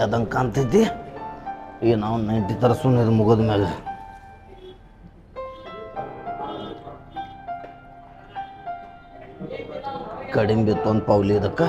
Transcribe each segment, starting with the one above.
ಆದಂಗೆ ಕಾಣ್ತೈತಿ ಈಗ ನಾವು ನೈಂಟಿ ತರಸು ಇದು ಮುಗಿದ ಮ್ಯಾಗ ಕಡಿಮೆ ಬಿತ್ತು ಒಂದು ಪೌಲಿ ಇದಕ್ಕೆ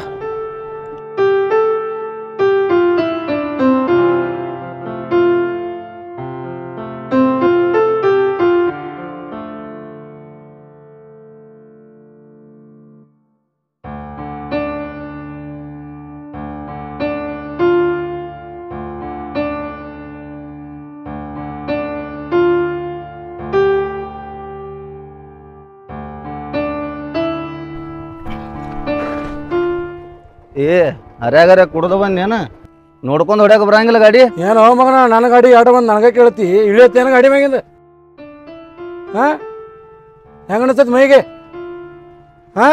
ಏ ಹರ್ಯಾಗರ ಕುಡ್ದು ಬಂದೇನ ನೋಡ್ಕೊಂಡು ಹೊಡ್ಯಾಕ ಬರಂಗಿಲ್ಲ ಗಾಡಿ ಏನೋ ಮಗನ ನನ್ನ ಗಾಡಿ ಆಟೋ ಬಂದು ನನಗೆ ಕೇಳ್ತಿ ಇಳಿಯತ್ತೇನು ಗಾಡಿ ಮ್ಯಾಗಿಂದ ಹಾ ಹೆಂಗ ಅನಿಸ್ತೈತಿ ಮೈಗೆ ಹಾ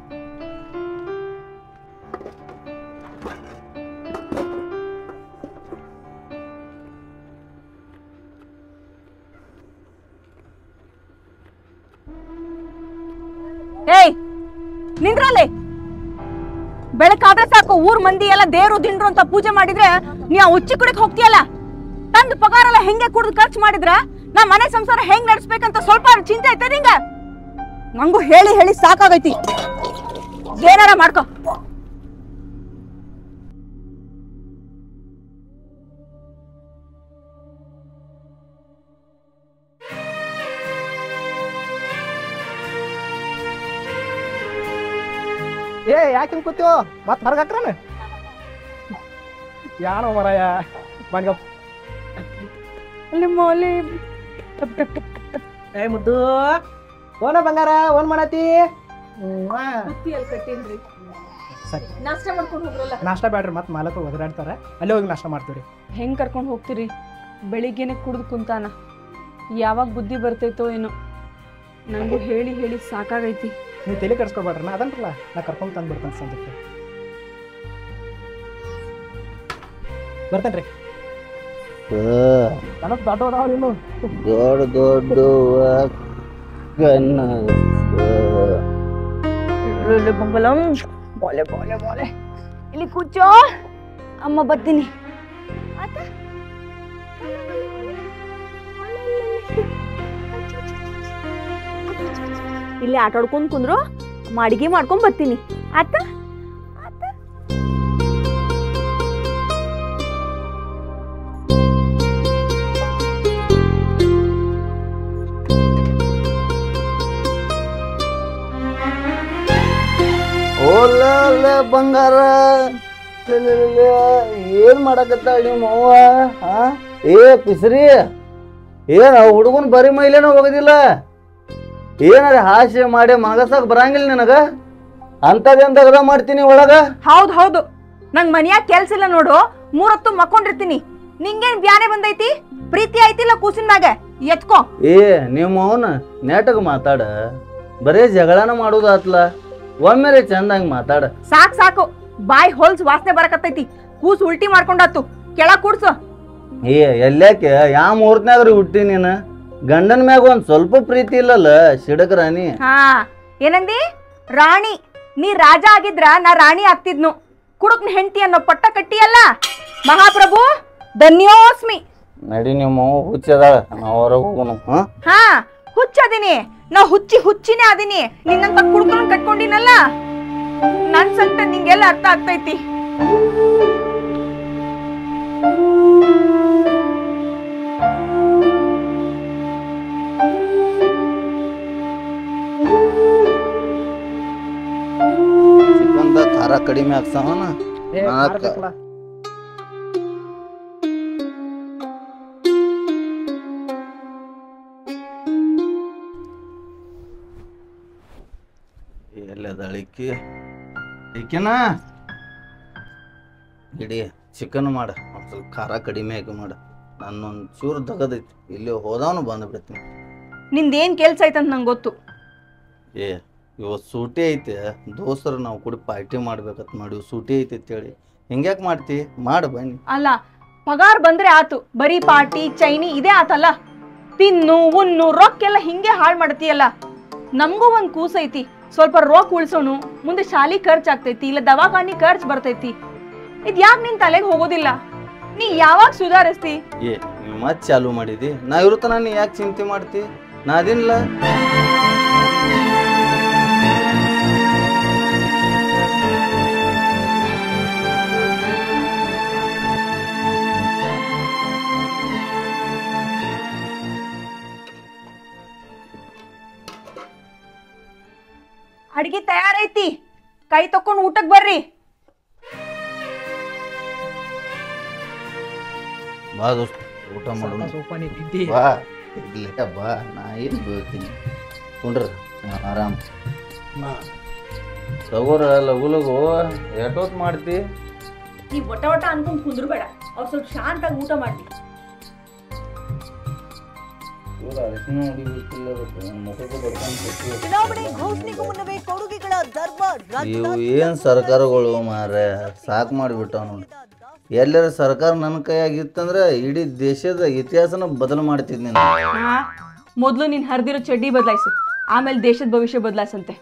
ಏಯ್ ನಿಂದ್ರಲ್ಲಿ ಬೆಳಕಾದ್ರೆ ಸಾಕು ಊರ್ ಮಂದಿ ಎಲ್ಲ ದೇವ್ರು ದಿಂಡ್ರು ಅಂತ ಪೂಜೆ ಮಾಡಿದ್ರೆ ನೀ ಆ ಉಚ್ಚಿ ಕುಡಿಕ್ ಹೋಗ್ತೀಯಲ್ಲ ತಂದ್ ಪಗಾರ ಎಲ್ಲ ಹೆಂಗೆ ಕುಡ್ದು ಖರ್ಚು ಮಾಡಿದ್ರ ನಾ ಮನೆ ಸಂಸಾರ ಹೆಂಗ್ ನಡೆಸ್ಬೇಕಂತ ಸ್ವಲ್ಪ ಚಿಂತೆ ಐತೆ ನಿಂಗ ನಂಗೂ ಹೇಳಿ ಹೇಳಿ ಸಾಕಾಗೈತಿ ಏನಾರ ಮಾಡ್ಕೋ ಏ ಯಾಕೆ ಹಿಂಗೆ ಕೂತೀವೋ ಮತ್ತೆ ಹೊರಗೆ ಹಾಕ್ರನ ಯಾನೋ ಮರಯ ಬಂಗ ನಿಮ್ಮ ಅಲ್ಲಿ ಏ ಮುದ್ದು ಓನ ಬಂಗಾರ ಓನ್ ಮಾಡತಿ ಸರಿ ನಾಷ್ಟ ಮಾಡ್ಕೊಂಡು ಹೋಗ್ರಲ್ಲ ನಾಷ್ಟ ಬ್ಯಾಡ್ರಿ ಮತ್ತೆ ಮಾಲಕ ಒದರಾಡ್ತಾರ ಅಲ್ಲೇ ಹೋಗಿ ನಾಷ್ಟ ಮಾಡ್ತೀವಿ ಹೆಂಗ್ ಕರ್ಕೊಂಡು ಹೋಗ್ತೀರಿ ಬೆಳಿಗ್ಗೆನೆ ಕುಡ್ದು ಕುಂತಾನ ಯಾವಾಗ ಬುದ್ಧಿ ಬರ್ತೈತೋ ಏನೋ ನಂಗೂ ಹೇಳಿ ಹೇಳಿ ಸಾಕಾಗೈತಿ ನೀವು ತಲೆ ಕೆಡ್ಸ್ಕೊಬೇಡ್ರಿ ನಾ ಅದನ್ರಲ್ಲ ನಾ ಕರ್ಕೊಂಡು ತಂದು ಬಿಡ್ತೇನೆ ಸಂಜೆ ಬರ್ತೇನೆ ರೀ ನನಗೆ ದೊಡ್ಡ ಅದಾವ ನೀನು ದೊಡ್ಡ ದೊಡ್ಡ ಕಣ್ಣ ಬಂಗಲಂ ಬೋಲೆ ಬೋಲೆ ಬೋಲೆ ಇಲ್ಲಿ ಕೂಚೋ ಅಮ್ಮ ಬರ್ತೀನಿ ಆತ? ಇಲ್ಲಿ ಆಟ ಆಡ್ಕೊಂಡ್ ಕುಂದ್ರು ಅಡಿಗೆ ಮಾಡ್ಕೊಂಡ್ ಬರ್ತೀನಿ ಆತ ಆತ? ಓಲ ಬಂಗಾರ ಲೇ, ಲೇ, ಲೇ, ಲೇ, ಏನ್ ಮಾಡಕತ್ತಾಳ ನಿಮ್ಮ ಅವ್ವ ಹಾ ಏ ಪಿಸ್ರಿ ಏನ ಹುಡುಗನ್ ಬರೀ ಮೈಲೇನ ಹೋಗೋದಿಲ್ಲ ಏನಾರ ಹಾಸ್ಯ ಮಾಡಿ ಮಗಸಕ್ ಬರಂಗಿಲ್ಲ ನಿನಗ ಅಂತದೇನ್ ತೆಗ್ದ ಮಾಡ್ತೀನಿ ಒಳಗ ಹೌದ್ ಹೌದು ನಂಗ್ ಮನ್ಯಾಗ ಕೆಲ್ಸ ಇಲ್ಲ ನೋಡು ಮೂರೊತ್ತು ಮಕ್ಕೊಂಡಿರ್ತೀನಿ ನಿಂಗೇನ್ ಬ್ಯಾನೆ ಬಂದೈತಿ ಪ್ರೀತಿ ಐತಿಲ್ಲ ಕೂಸಿನ ಮ್ಯಾಗ ಎತ್ಕೋ ಏ ನಿಮ್ಮ ಅವನ ನೆಟಗ್ ಮಾತಾಡ ಬರೇ ಜಗಳನ ಮಾಡೋದು ಆತ್ಲ ಒಮ್ಮೆರೆ ಚಂದಂಗ್ ಮಾತಾಡ ಸಾಕ್ ಸಾಕು ಬಾಯ್ ಹೊಲ್ಸ್ ವಾಸನೆ ಬರಕತ್ತೈತಿ ಕೂಸ್ ಉಲ್ಟಿ ಮಾಡ್ಕೊಂಡಾತು ಕೆಳಗ್ ಕೂಡ್ಸು ಏ ಎಲ್ಲಾಕೆ ಯಾ ಮುಹೂರ್ತನ್ಯಾಗ್ರಿ ಹುಟ್ಟಿ ನೀನು ಗಂಡನ ಮ್ಯಾಗ ಒಂದ್ ಸ್ವಲ್ಪ ಪ್ರೀತಿ ಇಲ್ಲಲ್ಲ ಸಿಡಕ್ ರಾಣಿ ಹಾ ಏನಂದಿ ರಾಣಿ ನೀ ರಾಜ ಆಗಿದ್ರ ನಾ ರಾಣಿ ಆಗ್ತಿದ್ನು ಕುಡುಕ್ನ ಹೆಂಡತಿ ಅನ್ನೋ ಪಟ್ಟ ಕಟ್ಟಿಯಲ್ಲ ಮಹಾಪ್ರಭು ಧನ್ಯೋಸ್ಮಿ ನಡಿ ನಿಮ್ಮ ಹುಚ್ಚದಾಳ ನಾವು ಹೊರಗೆ ಹೋಗೋಣ ಹಾ ಹಾ ಹುಚ್ಚದಿನಿ ನಾ ಹುಚ್ಚಿ ಹುಚ್ಚಿನೇ ಅದೀನಿ ನಿನ್ನಂತ ಕುಡ್ಕೊಂಡು ಕಟ್ಕೊಂಡಿನಲ್ಲ ನನ್ ಸಂಕಟ ನಿಂಗೆಲ್ಲ ಅರ್ಥ ಆಗ್ತೈತಿ ಚಿಕನ್ದ ಖಾರ ಕಡಿಮೆ ಹಾಕ್ಸವನ ಏ ನಾಲ್ಕ. ಮಾಡ್ಬೇಕಲ್ಲ. ಎಲ್ಲದ ಅಳಿಕಿ ಅಳಿಕೆನ ಇಡಿ ಚಿಕನ್ ಮಾಡ ಒಂದ್ ಸ್ವಲ್ಪ ಖಾರ ಕಡಿಮೆ ಹಾಕಿ ಮಾಡ ನನ್ನೊಂದು ಚೂರು ದಗದೈತಿ ಇಲ್ಲಿ ಹೋದವನು ಬಂದು ಬಿಡ್ತೀನಿ ನಿಂದೇನ್ ಕೆಲ್ಸ ಐತಂತ ನಂಗೆ ಗೊತ್ತು ಏ ಇವತ್ತು ಸೂಟಿ ಐತೆ ದೋಸ್ತರು ನಾವು ಕೂಡ ಪಾರ್ಟಿ ಮಾಡ್ಬೇಕಂತ ಮಾಡಿ ಸೂಟಿ ಐತಿ ಅಂತೇಳಿ ಹಿಂಗ್ಯಾಕೆ ಮಾಡ್ತಿ ಮಾಡು ಬನ್ನಿ ಅಲ್ಲ ಪಗಾರ್ ಬಂದ್ರೆ ಆತು ಬರೀ ಪಾರ್ಟಿ ಚೈನಿ ಇದೇ ಆತಲ್ಲ ತಿನ್ನು ಉಣ್ಣು ರೊಕ್ಕೆಲ್ಲ ಹಿಂಗೆ ಹಾಳು ಮಾಡ್ತೀಯಲ್ಲ ನಮಗೂ ಒಂದ್ ಕೂಸೈತಿ ಸ್ವಲ್ಪ ರೊಕ್ಕ ಉಳ್ಸೋನು ಮುಂದೆ ಶಾಲಿ ಖರ್ಚ್ ಆಗ್ತೈತಿ ಇಲ್ಲ ದವಾಖಾನಿ ಖರ್ಚ್ ಬರ್ತೈತಿ ಇದ್ ಯಾಕೆ ನಿನ್ ತಲೆಗೆ ಹೋಗೋದಿಲ್ಲ ನೀ ಯಾವಾಗ ಸುಧಾರಿಸ್ತಿ ಏ ನೀವು ಮತ್ತೆ ಚಾಲು ಮಾಡಿದಿ ನಾ ಇರುತ್ತ ನಾನು ಯಾಕೆ ಚಿಂತೆ ಮಾಡ್ತಿ ನಾ ಅದಿನ್ಲ ಅಡ್ಗಿ ತಯಾರೈತಿ ಕೈ ತಕೊಂಡ್ ಊಟಕ್ ಬರ್ರಿ ಬಾ ದೋಸ್ತ ಊಟ ಮಾಡೋಣ ಸೋಪಾನಿ ತಿದ್ದಿ ಬಾ ಇಲ್ಲೇ ಬಾ ನಾ ಏನು ಬೀಳ್ತೀನಿ ಕುಂಡ್ರ ಆರಾಮ್ ತಗೋರ ಲಗು ಲಗು ಎಷ್ಟೊತ್ತು ಮಾಡ್ತಿ ನೀ ಒಟ ಒಟ ಅನ್ಕೊಂಡ್ ಕುಂದ್ರಬೇಡ ಅವ್ರು ಸ್ವಲ್ಪ ಶಾಂತಾಗಿ ಊಟ ಮಾಡಿ ಚುನಾವಣೆ ಘೋಷಣೆಗೂ ಮುನ್ನವೇ ಕೊಡುಗೆಗಳ ದರ್ಬಾರ್ ಇವು ಏನು ಸರ್ಕಾರಗಳು ಮಾರ್ರೆ ಸಾಕು ಮಾಡಿಬಿಟ್ಟವ ನೋಡಿ ಎಲ್ಲರ ಸರ್ಕಾರ ನನ್ನ ಕೈಯಾಗಿತ್ತಂದ್ರೆ ಇಡೀ ದೇಶದ ಇತಿಹಾಸನ ಬದಲು ಮಾಡ್ತಿದ್ನಿ ನಾನು ಮೊದ್ಲು ನೀನ್ ಹರಿದಿರೋ ಚಡ್ಡಿ ಬದಲಾಯಿಸು ಆಮೇಲೆ ದೇಶದ ಭವಿಷ್ಯ ಬದಲಾಯಿಸಂತೆ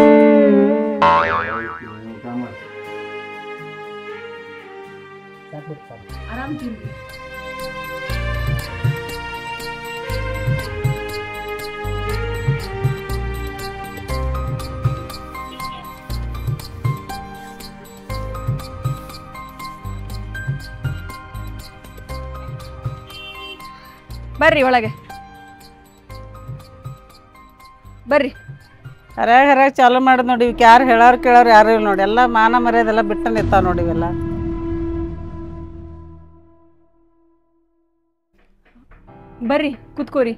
ಆರಾಮ್ ತಿನ್ರಿ ಬರ್ರಿ ಒಳಗೆ ಬರ್ರಿ ಹರ್ಯಾಗ ಹರ್ಯಾಗ ಚಾಲು ಮಾಡೋದು ನೋಡಿ ಇವಕ್ಕೆ ಯಾರು ಹೇಳೋರು ಕೇಳೋರು ಯಾರು ಇಲ್ಲ ನೋಡಿ ಎಲ್ಲ ಮಾನ ಮರ್ಯಾದೆಲ್ಲ ಬಿಟ್ಟು ನಿಂತಾವ ನೋಡಿ ಇವೆಲ್ಲ ಬರ್ರಿ ಕುತ್ಕೋರಿ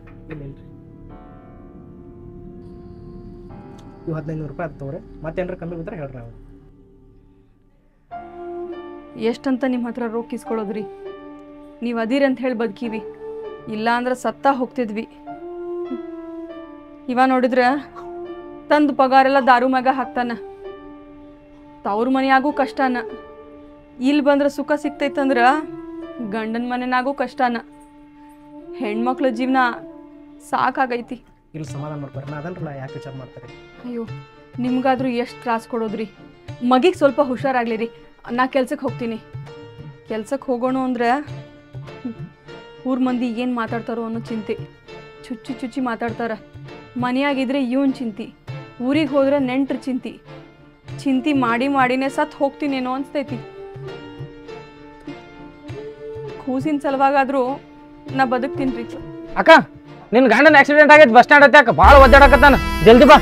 ಇವು ಹದಿನೈದು ರೂಪಾಯಿ ಆಗ್ತವ್ರೆ ಮತ್ತೇನ್ರ ಕಮ್ಮಿ ಬಿದ್ರೆ ಹೇಳ್ರಿ ಅವ್ರು ಎಷ್ಟಂತ ನಿಮ್ಮ ಹತ್ರ ರೋಗ್ ಕಿಸ್ಕೊಳ್ಳೋದ್ರಿ ನೀವು ಅದೀರಿ ಅಂತ ಹೇಳಿ ಬದುಕೀವಿ ಇಲ್ಲ ಅಂದ್ರೆ ಸತ್ತಾ ಹೋಗ್ತಿದ್ವಿ ಇವ ನೋಡಿದ್ರೆ ತಂದು ಪಗಾರೆಲ್ಲ ದಾರು ಮ್ಯಾಗ ಹಾಕ್ತಾನ ತವ್ರ ಮನೆಯಾಗೂ ಕಷ್ಟನ ಇಲ್ಲಿ ಬಂದ್ರೆ ಸುಖ ಸಿಕ್ತೈತಂದ್ರ ಗಂಡನ ಮನೆನಾಗೂ ಕಷ್ಟನ ಹೆಣ್ಮಕ್ಳ ಜೀವನ ಸಾಕಾಗೈತಿ ಇಲ್ಲಿ ಸಮಾಧಾನ ಮಾಡ್ತಾರೆ ನಾ ಅದನ್ರಲ್ಲ ಯಾಕೆ ವಿಚಾರ ಮಾಡ್ತಾರೆ ಅಯ್ಯೋ ನಿಮ್ಗಾದ್ರೂ ಎಷ್ಟು ತ್ರಾಸ ಕೊಡೋದ್ರಿ ಮಗಿಗೆ ಸ್ವಲ್ಪ ಹುಷಾರಾಗ್ಲಿ ರೀ ನಾ ಕೆಲ್ಸಕ್ಕೆ ಹೋಗ್ತೀನಿ ಕೆಲ್ಸಕ್ಕೆ ಹೋಗೋಣ ಅಂದ್ರೆ ಊರ್ ಮಂದಿ ಏನು ಮಾತಾಡ್ತಾರೋ ಅನ್ನೋ ಚಿಂತೆ ಚುಚ್ಚಿ ಚುಚ್ಚಿ ಮಾತಾಡ್ತಾರ ಮನೆಯಾಗಿದ್ರೆ ಇವನ್ ಚಿಂತಿ ಊರಿಗೆ ಹೋದ್ರೆ ನೆಂಟ್ರ ಚಿಂತಿ ಚಿಂತಿ ಮಾಡಿ ಮಾಡಿನೇ ಸತ್ ಹೋಗ್ತೀನೇನೋ ಅನ್ಸ್ತೈತಿ ಕೂಸಿನ ಸಲುವಾಗಾದ್ರೂ ನಾ ಬದುಕ್ತೀನಿ ರೀ ಅಕ್ಕ ನಿನ್ ಗಂಡನ ಆಕ್ಸಿಡೆಂಟ್ ಆಗೈತೆ ಬಸ್ ಸ್ಟ್ಯಾಂಡ್ ಹತ್ತಾಕ ಭಾಳ ಒದ್ದಾಡಕತ್ತಾನ ಜಲ್ದಿ ಬಾ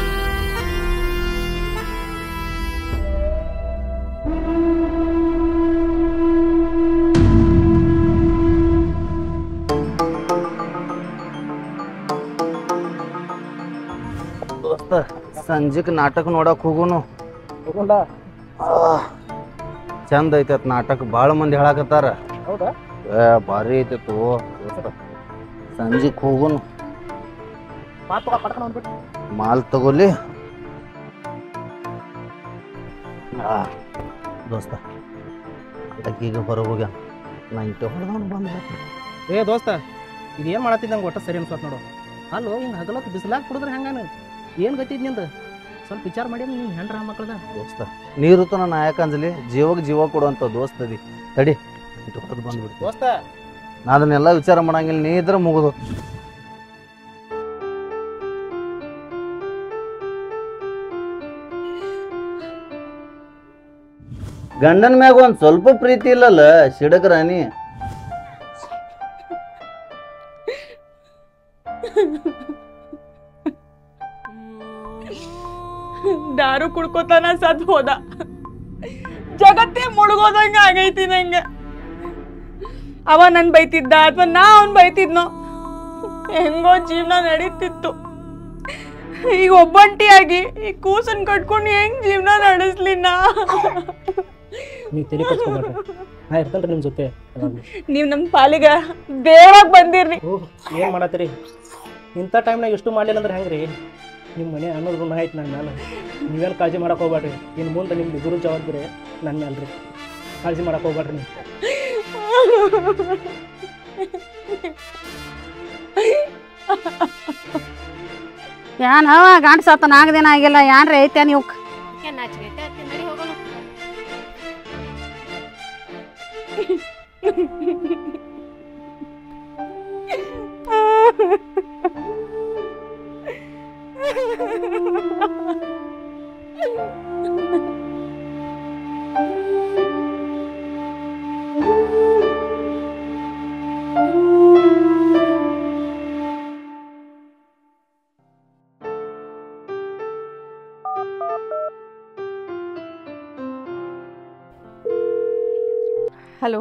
ದೋಸ್ತ ಸಂಜೆಕ್ ನಾಟಕ ನೋಡಕ್ ಹೋಗುನು ಹೋಗೋಣ ಚಂದ ಐತತ್ ನಾಟಕ ಭಾಳ ಮಂದಿ ಹೇಳಕತ್ತಾರ ಹೌದಾ ಏ ಭಾರಿ ಐತಿತ್ತು ದೋಸ್ತ ಸಂಜೆಕ್ ಹೋಗುನು ಮಾತು ಪಡ್ಕೊಂಡು ಹೋಗ್ಬಿಟ್ಟು ಮಾಲ್ ತಗೊಲಿ ಆ, ದೋಸ್ತ ಅಕ್ಕಿಗೆ ಹೊರಗೆ ಹೋಗ್ಯಾನ ನಾ ಇಂಟೆ ಹೊಡೆದವನು ಬಂದ ಏ ದೋಸ್ತ ಇದು ಏನು ಮಾಡತ್ತಿದ್ದಂಗೆ ಒಟ್ಟ ಸರಿ ಅನ್ಸತ್ ನೋಡು ಅಲ್ಲೋ ಹಿಂಗೆ ಹಗಲತ್ತು ಬಿಸಿಲಾಗ ಕುಡಿದ್ರೆ ಹೆಂಗಾನ ಏನು ಗತಿ ನಿಂದು ಸ್ವಲ್ಪ ವಿಚಾರ ಮಾಡಿ ನಿಮ್ಮ ಹೆಂಡ್ರ ಮಕ್ಕಳದ ದೋಸ್ತ ನೀರು ತನ ನಾಯಕ ಅಂಜಲಿ ಜೀವಕ್ಕೆ ಜೀವ ಕೊಡುವಂಥ ದೋಸ್ತದಿ ತಡಿ ಇಂಟು ಹೊಡೆದು ಬಂದ್ಬಿಡ್ತು ದೋಸ್ತ ನಾ ಅದನ್ನೆಲ್ಲ ವಿಚಾರ ಮಾಡಂಗಿಲ್ಲ ನೀ ಇದ್ರೆ ಮುಗಿದು ಗಂಡನ ಮ್ಯಾಗ ಒಂದ್ ಸ್ವಲ್ಪ ಪ್ರೀತಿ ಇಲ್ಲಲ್ಲ ಸಿಡಕ್ ರಾಣಿ ದಾರು ಕುಡ್ಕೋತಾನ ಸದ್ ಹೋದ ಜಗತ್ತೇ ಮುಳುಗೋದಂಗ ಆಗೈತಿ ನಂಗೆ ಅವ ನನ್ ಬೈತಿದ್ದ ಅಥವಾ ನಾ ಅವನ್ ಬೈತಿದ್ನೋ ಹೆಂಗೋ ಜೀವನ ನಡೀತಿತ್ತು ಈಗ ಒಬ್ಬಂಟಿಯಾಗಿ ಈ ಕೂಸನ್ ಕಟ್ಕೊಂಡು ಹೆಂಗ್ ಜೀವನ ನಡೆಸ್ಲಿ ನಾ ನೀವು ತೆರೆ ಕಚ್ಕೊಬೇಡ್ರಿ ನಾ ಇರ್ತೇನೆ ನಿಮ್ಮ ಜೊತೆ ಯಾವಾಗ್ಲೂ. ನೀವ್ ನಮ್ ಪಾಲಿಗ ದೇವ್ರಾಗ್ ಬಂದಿರ್ರಿ ಓಹ್ ಏನು ಮಾಡತ್ತೀರಿ ಇಂಥ ಟೈಮ್ನಾಗ ಎಷ್ಟು ಮಾಡಲಿಲ್ಲ ಅಂದ್ರೆ ಹೆಂಗೆ ರೀ ನಿಮ್ಮ ಮನೆ ಅನ್ನೋದು ಋಣ ಆಯ್ತು ನನ್ನ ಮೇಲೆ ನೀವೇನು ಕಾಳಜಿ ಮಾಡಕ್ಕೆ ಹೋಗ್ಬೇಡ್ರಿ ಇನ್ನು ಮುಂದೆ ನಿಮ್ದು ಗುರು ಜವಾಬ್ದಾರಿ ನನ್ನ ಮೇಲೆ ರೀ ಕಾಳಜಿ ಮಾಡಕ್ಕೆ ಹೋಗ್ಬೇಡ್ರಿ ನೀವು ಏನ್ ಹವ ಗಂಡ ಸತ್ತ ನಾಲ್ಕು ದಿನ ಆಗಿಲ್ಲ ಏನ್ರಿ ಐತೆ ನೀವು ಹಲೋ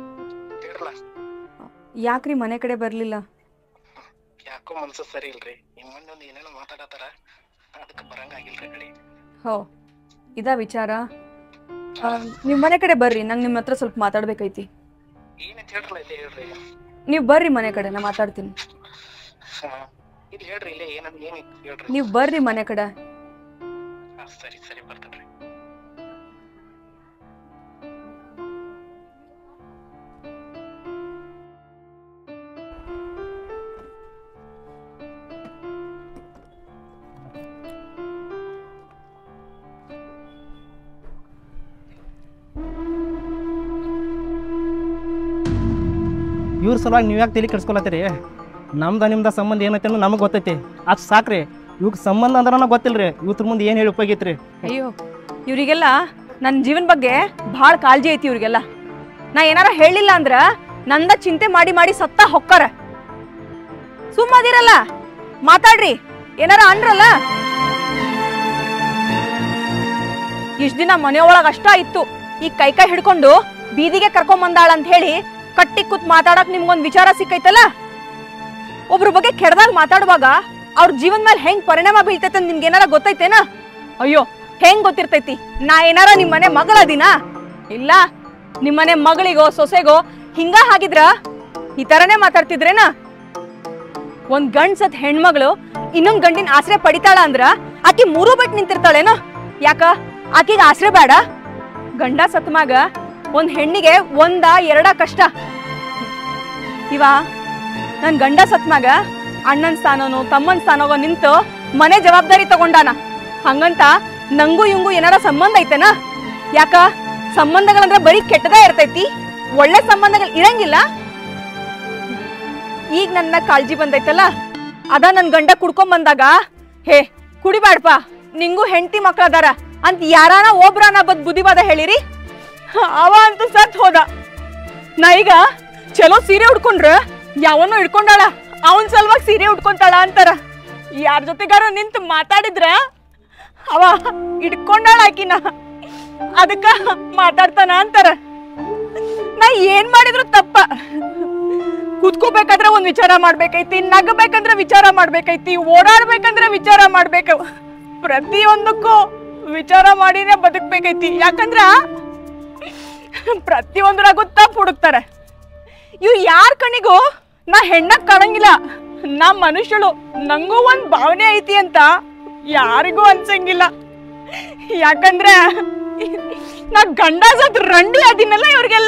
ಯಾಕ್ರಿ ಮನೆ ಕಡೆ ಬರ್ಲಿಲ್ಲ ಯಾಕೋ ಮನ್ಸು ಸರಿ ಇಲ್ರಿ ನಿಮ್ಮ ಒಂದು ಏನೇನೋ ಮಾತಾಡತ್ತಾರ ಅದಕ್ಕೆ ಬರಂಗಾಗಿಲ್ರಿ ಕಡೆ ಹೋ ಇದಾ ವಿಚಾರ ನೀವು ಮನೆ ಕಡೆ ಬರ್ರಿ ನಂಗೆ ನಿಮ್ಮ ಹತ್ರ ಸ್ವಲ್ಪ ಮಾತಾಡ್ಬೇಕೈತಿ ಏನಂತ ಹೇಳ್ರಲ್ಲ ಇಲ್ಲೇ ಹೇಳ್ರಿ ನೀವು ಬರ್ರಿ ಮನೆ ಕಡೆ ನಾ ಮಾತಾಡ್ತೀನಿ ಹಾ ಇಲ್ಲಿ ಹೇಳ್ರಿ ಇಲ್ಲೇ ಏನಂದ್ ಏನ್ ಹೇಳ್ರಿ ನೀವು ಬರ್ರಿ ಮನೆ ಕಡೆ ಹಾ, ಸರಿ ಸರಿ ಬರ್ತೇನ್ರಿ ಇವ್ರ ಸಲುವಾಗಿ ನೀವು ಯಾಕೆ ತಲೆ ಕೆಡ್ಸ್ಕೊಳತ್ತೀರಿ ನಮ್ದ ನಿಮ್ದ ಸಂಬಂಧ ಏನೈತೆ ಅನ್ನೋ ನಮಗೆ ಗೊತ್ತೈತಿ ಅದು ಸಾಕ್ರಿ ಇವ್ಗೆ ಸಂಬಂಧ ಅಂದ್ರೆ ಗೊತ್ತಿಲ್ಲ ರೀ ಇವ್ರ ಮುಂದೆ ಏನು ಹೇಳಿ ಉಪಯೋಗ ಐತ್ರಿ ಅಯ್ಯೋ ಇವರಿಗೆಲ್ಲ ನನ್ನ ಜೀವನ ಬಗ್ಗೆ ಭಾಳ ಕಾಳಜಿ ಐತಿ ಇವ್ರಿಗೆಲ್ಲ ನಾ ಏನಾರ ಹೇಳಿಲ್ಲ ಅಂದ್ರ ನಂದ ಚಿಂತೆ ಮಾಡಿ ಮಾಡಿ ಸತ್ತ ಹೊಕ್ಕಾರ ಸುಮ್ಮದಿರಲ್ಲ ಮಾತಾಡ್ರಿ ಏನಾರ ಅಂದ್ರಲ್ಲ ಇಷ್ಟ ದಿನ ಮನೆಯೊಳಗ ಅಷ್ಟ ಇತ್ತು ಈ ಕೈ ಕೈ ಹಿಡ್ಕೊಂಡು ಬೀದಿಗೆ ಕರ್ಕೊಂಡ್ ಬಂದಾಳ ಅಂತ ಹೇಳಿ ಕಟ್ಟಿ ಕೂತ್ ಮಾತಾಡಕ್ ನಿಮ್ಗೊಂದ್ ವಿಚಾರ ಸಿಕ್ಕೈತಲ್ಲ ಒಬ್ರ ಬಗ್ಗೆ ಕೆಡ್ದಾಗ ಮಾತಾಡುವಾಗ ಅವ್ರ ಜೀವನ ಮೇಲೆ ಹೆಂಗ್ ಪರಿಣಾಮ ಬೀಳ್ತೈತೆ ಅಂತ ನಿಮ್ಗೆ ಏನಾರ ಗೊತ್ತೈತೇನ ಅಯ್ಯೋ ಹೆಂಗ್ ಗೊತ್ತಿರ್ತೈತಿ ನಾ ಏನಾರ ನಿಮ್ ಮನೆ ಮಗಳದಿನ ಇಲ್ಲ ನಿಮ್ ಮನೆ ಮಗಳಿಗೋ ಸೊಸೆಗೋ ಹಿಂಗ ಹಾಗಿದ್ರ ಈ ತರನೇ ಮಾತಾಡ್ತಿದ್ರೇನ ಒಂದ್ ಗಂಡ್ ಸತ್ ಹೆಣ್ಮಗಳು ಇನ್ನೊಂದ್ ಗಂಡಿನ ಆಶ್ರಯ ಪಡಿತಾಳ ಅಂದ್ರ ಆಕಿ ಮೂರು ಬಿಟ್ಟು ನಿಂತಿರ್ತಾಳೇನ ಯಾಕ ಆಕಿಗೆ ಆಶ್ರಯ ಬೇಡ ಗಂಡ ಸತ್ಮಾಗ ಒಂದ್ ಹೆಣ್ಣಿಗೆ ಒಂದ ಎರಡ ಕಷ್ಟ ಇವ ನನ್ ಗಂಡ ಸತ್ಮಾಗ ಅಣ್ಣನ್ ಸ್ಥಾನನೋ ತಮ್ಮನ್ ಸ್ಥಾನವೋ ನಿಂತು ಮನೆ ಜವಾಬ್ದಾರಿ ತಗೊಂಡಾನ ಹಂಗಂತ ನಂಗೂ ಇವಂಗೂ ಏನಾರ ಸಂಬಂಧ ಐತೆನಾ ಯಾಕ ಸಂಬಂಧಗಳಂದ್ರೆ ಬರೀ ಕೆಟ್ಟದೇ ಇರ್ತೈತಿ ಒಳ್ಳೆ ಸಂಬಂಧಗಳು ಇರಂಗಿಲ್ಲ ಈಗ ನನ್ನ ಕಾಳಜಿ ಬಂದೈತಲ್ಲ ಅದ ನನ್ ಗಂಡ ಕುಡ್ಕೊಂಡ್ ಬಂದಾಗ ಹೇ ಕುಡಿಬ್ಯಾಡ್ಪ ನಿಂಗೂ ಹೆಂಡತಿ ಮಕ್ಳು ಅದಾರ ಅಂತ ಯಾರಾನ ಒಬ್ರಾನ ಬದ್ ಬುದ್ಧಿವಾದ ಹೇಳಿರಿ ಅವ ಅಂತೂ ಸತ್ ಹೋದ ನಾ ಈಗ ಚಲೋ ಸೀರೆ ಉಡ್ಕೊಂಡ್ರ ಯಾವನೋ ಹಿಡ್ಕೊಂಡಾಳ ಅವನ್ ಸಲುವಾಗಿ ಸೀರೆ ಉಟ್ಕೊಂತಾಳ ಅಂತಾರ ಯಾರ ಜೊತೆಗಾರ ನಿಂತು ಮಾತಾಡಿದ್ರ ಅವ ಹಿಡ್ಕೊಂಡಾಳ ಆಕಿನ ಅದಕ್ಕ ಮಾತಾಡ್ತಾನ ಅಂತಾರ ನಾ ಏನ್ ಮಾಡಿದ್ರು ತಪ್ಪ ಕುತ್ಕೋಬೇಕಾದ್ರೆ ಒಂದ್ ವಿಚಾರ ಮಾಡ್ಬೇಕೈತಿ ನಗಬೇಕಂದ್ರೆ ವಿಚಾರ ಮಾಡ್ಬೇಕೈತಿ ಓಡಾಡ್ಬೇಕಂದ್ರೆ ವಿಚಾರ ಮಾಡ್ಬೇಕು ಪ್ರತಿಯೊಂದಕ್ಕೂ ವಿಚಾರ ಮಾಡಿನೇ ಬದುಕ್ಬೇಕೈತಿ ಯಾಕಂದ್ರ ಪ್ರತಿಯೊಂದ್ರಾಗೂ ತಪ್ಪು ಹುಡುಕ್ತಾರೆ ಇವ್ ಯಾರ ಕಣಿಗೂ ನಾ ಹೆಣ್ಣಕ್ ಕಾಣಂಗಿಲ್ಲ ನಾ ಮನುಷ್ಯಳು ನಂಗೂ ಒಂದ್ ಭಾವನೆ ಐತಿ ಅಂತ ಯಾರಿಗೂ ಅನ್ಸಂಗಿಲ್ಲ ಯಾಕಂದ್ರೆ ನಾ ಗಂಡ ಸತ್ ರಂಡಿ ಅದಿನಲ್ಲ ಇವ್ರಿಗೆಲ್ಲ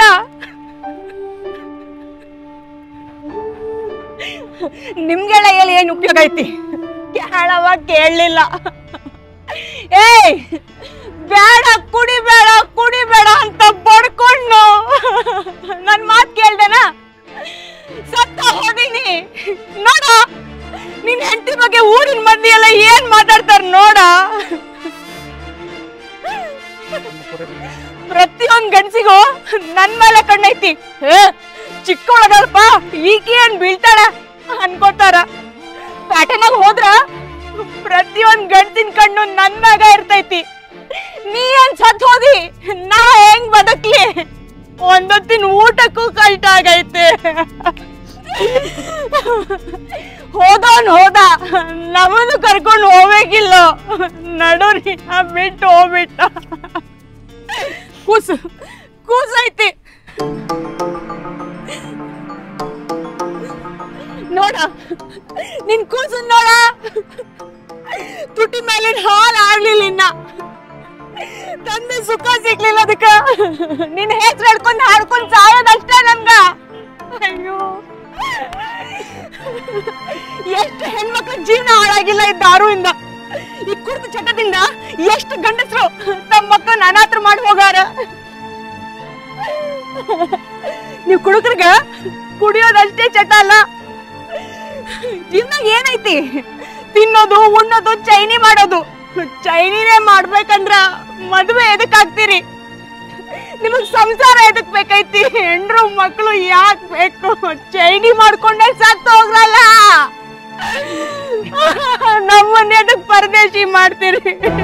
ನಿಮ್ಗೆಳ ಹೇಳಿ ಏನ್ ಉಪಯೋಗ ಐತಿ ಕೇಳವ ಕೇಳಲಿಲ್ಲ ಏಯ್ ಬೇಡ ಕುಡಿಬೇಡ ಕುಡಿಬೇಡ ಅಂತ ಬಡ್ಕೊಂಡು ನನ್ ಮಾತ್ ಕೇಳ್ದೇನಾ ಸತ್ತ ಹೋದಿನಿ ನೋಡ ನಿನ್ ಹೆಂಡತಿ ಬಗ್ಗೆ ಊರಿನ ಮಂದಿ ಎಲ್ಲ ಏನ್ ಮಾತಾಡ್ತಾರ ನೋಡ ಪ್ರತಿಯೊಂದ್ ಗಂಡ್ಸಿಗೂ ನನ್ ಮೇಲೆ ಕಣ್ಣೈತಿ ಏ ಚಿಕ್ಕವಳದಲ್ಪ ಈಕಿ ಏನ್ ಬೀಳ್ತಾಳ ಅನ್ಕೋತಾರ ಪ್ಯಾಟರ್ನಾಗ ಹೋದ್ರ ಪ್ರತಿಯೊಂದ್ ಗಂಡ್ಸಿನ ಕಣ್ಣು ನನ್ ಮ್ಯಾಗ ಇರ್ತೈತಿ ನೀ ಏನ್ ಸತ್ ಹೋದಿ ನಾ ಹೆಂಗ್ ಬದುಕ್ಲಿ ಒಂದೊತ್ತಿನ ಊಟಕ್ಕೂ ಕಷ್ಟ ಆಗೈತೆ ಹೋದವನ್ ಹೋದ ನಮ್ಮನ್ನು ಕರ್ಕೊಂಡು ಹೋಗ್ಬೇಕಿಲ್ಲ ನಡುರಿ ಬಿಟ್ಟು ಹೋಗ್ಬಿಟ್ಟ ಕೂಸು ಕೂಸೈತಿ ನೋಡ ನಿನ್ ಕೂಸು ನೋಡ ತುಟಿ ಮೇಲಿನ ಹಾಲ್ ಆಗ್ಲಿಲ್ಲ ಇನ್ನ ತಂದೆ ಸುಖ ಸಿಗ್ಲಿಲ್ಲ ಅದಕ್ಕ ನಿನ್ ಹೆಸ್ರು ಹೇಳ್ಕೊಂಡ್ ಹಾಡ್ಕೊಂಡ್ ಸಾಯೋದಷ್ಟೇ ನನ್ಗ ಅಯ್ಯೋ ಎಷ್ಟು ಹೆಣ್ಮಕ್ಳ ಜೀವನ ಹಾಳಾಗಿಲ್ಲ ಈ ದಾರುವಿಂದ ಈ ಕುರ್ತು ಚಟದಿಂದ ಎಷ್ಟು ಗಂಡಸರು ತಮ್ಮ ಮಕ್ಕಳನ್ನ ಅನಾಥ ಮಾಡಿ ಹೋಗಾರ ನೀವ್ ಕುಡುಕ್ರಗ ಕುಡಿಯೋದಷ್ಟೇ ಚಟ ಅಲ್ಲ ಜೀವನಾಗ ಏನೈತಿ ತಿನ್ನೋದು ಉಣ್ಣೋದು ಚೈನಿ ಮಾಡೋದು ಚೈನಿನೇ ಮಾಡ್ಬೇಕಂದ್ರ ಮದ್ವೆ ಎದಕ್ ಆಗ್ತೀರಿ ನಿಮಗ್ ಸಂಸಾರ ಎದಕ್ ಬೇಕೈತಿ ಹೆಂಡ್ರು ಮಕ್ಕಳು ಯಾಕ್ ಬೇಕು ಚೈನಿ ಮಾಡ್ಕೊಂಡೇ ಸತ್ತು ಹೋಗ್ರಲ್ಲ ನಮ್ಮನ್ನ ಎದಕ್ ಪರದೇಶಿ ಮಾಡ್ತೀರಿ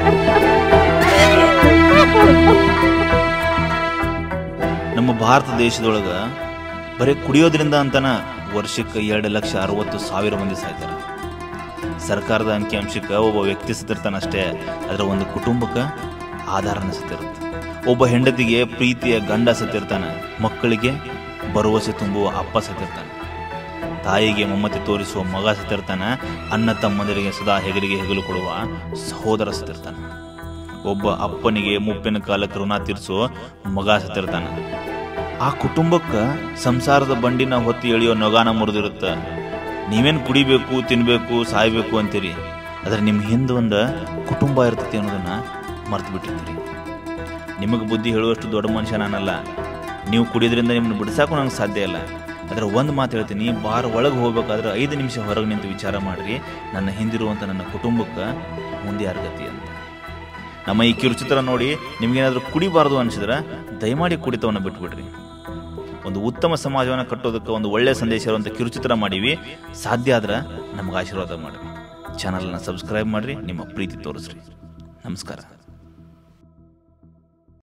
ನಮ್ಮ ಭಾರತ ದೇಶದೊಳಗ ಬರೀ ಕುಡಿಯೋದ್ರಿಂದ ಅಂತನ ವರ್ಷಕ್ಕೆ ಎರಡು ಲಕ್ಷ ಅರವತ್ತು ಸಾವಿರ ಮಂದಿ ಸಾಯ್ತಾರೆ ಸರ್ಕಾರದ ಅಂಕಿಅಂಶಕ್ಕೆ ಒಬ್ಬ ವ್ಯಕ್ತಿ ಸತ್ತಿರ್ತಾನೆ ಅಷ್ಟೇ ಅದರ ಒಂದು ಕುಟುಂಬಕ್ಕೆ ಆಧಾರನ ಸತ್ತಿರುತ್ತೆ ಒಬ್ಬ ಹೆಂಡತಿಗೆ ಪ್ರೀತಿಯ ಗಂಡ ಸತ್ತಿರ್ತಾನೆ ಮಕ್ಕಳಿಗೆ ಭರವಸೆ ತುಂಬುವ ಅಪ್ಪ ಸತ್ತಿರ್ತಾನೆ ತಾಯಿಗೆ ಮಮತೆ ತೋರಿಸುವ ಮಗ ಸತ್ತಿರ್ತಾನೆ ಅಣ್ಣ ತಮ್ಮಂದಿರಿಗೆ ಸದಾ ಹೆಗಲಿಗೆ ಹೆಗಲು ಕೊಡುವ ಸಹೋದರ ಸತ್ತಿರ್ತಾನೆ ಒಬ್ಬ ಅಪ್ಪನಿಗೆ ಮುಪ್ಪಿನ ಕಾಲಕ್ಕೆ ಋಣ ತೀರಿಸೋ ಮಗ ಸತ್ತಿರ್ತಾನೆ ಆ ಕುಟುಂಬಕ್ಕೆ ಸಂಸಾರದ ಬಂಡಿನ ಹೊತ್ತಿ ಎಳೆಯೋ ನೊಗಾನ ಮುರಿದಿರುತ್ತೆ ನೀವೇನು ಕುಡಿಬೇಕು ತಿನ್ಬೇಕು ಸಾಯ್ಬೇಕು ಅಂತೀರಿ ಆದ್ರೆ ನಿಮ್ಮ ಹಿಂದೆ ಒಂದು ಕುಟುಂಬ ಇರ್ತೈತಿ ಅನ್ನೋದನ್ನ ಮರ್ತು ಬಿಟ್ಟಿರ್ತೀರಿ ನಿಮಗೆ ಬುದ್ಧಿ ಹೇಳುವಷ್ಟು ದೊಡ್ಡ ಮನುಷ್ಯ ನಾನಲ್ಲ ನೀವು ಕುಡಿಯೋದ್ರಿಂದ ನಿಮ್ಮನ್ನು ಬಿಡಿಸಾಕು ನಂಗೆ ಸಾಧ್ಯ ಇಲ್ಲ ಅದರ ಒಂದು ಮಾತು ಹೇಳ್ತೀನಿ ಬಾರ್ ಒಳಗೆ ಹೋಗ್ಬೇಕಾದ್ರೆ ಐದು ನಿಮಿಷ ಹೊರಗೆ ನಿಂತು ವಿಚಾರ ಮಾಡಿರಿ ನನ್ನ ಹಿಂದಿರುವಂಥ ನನ್ನ ಕುಟುಂಬಕ್ಕೆ ಮುಂದೆ ಯಾರ ಗತಿ ಅಂತ ನಮ್ಮ ಈ ಕಿರುಚಿತ್ರ ನೋಡಿ ನಿಮ್ಗೇನಾದ್ರೂ ಕುಡಿಬಾರ್ದು ಅನಿಸಿದ್ರೆ ದಯಮಾಡಿ ಕುಡಿತವನ್ನು ಬಿಟ್ಬಿಡ್ರಿ ಒಂದು ಉತ್ತಮ ಸಮಾಜವನ್ನು ಕಟ್ಟೋದಕ್ಕೆ ಒಂದು ಒಳ್ಳೆಯ ಸಂದೇಶ ಇರುವಂಥ ಕಿರುಚಿತ್ರ ಮಾಡೀವಿ ಸಾಧ್ಯ ಆದ್ರೆ ನಮ್ಗೆ ಆಶೀರ್ವಾದ ಮಾಡಿರಿ ಚಾನಲ್ನ ಸಬ್ಸ್ಕ್ರೈಬ್ ಮಾಡಿರಿ ನಿಮ್ಮ ಪ್ರೀತಿ ತೋರಿಸ್ರಿ ನಮಸ್ಕಾರ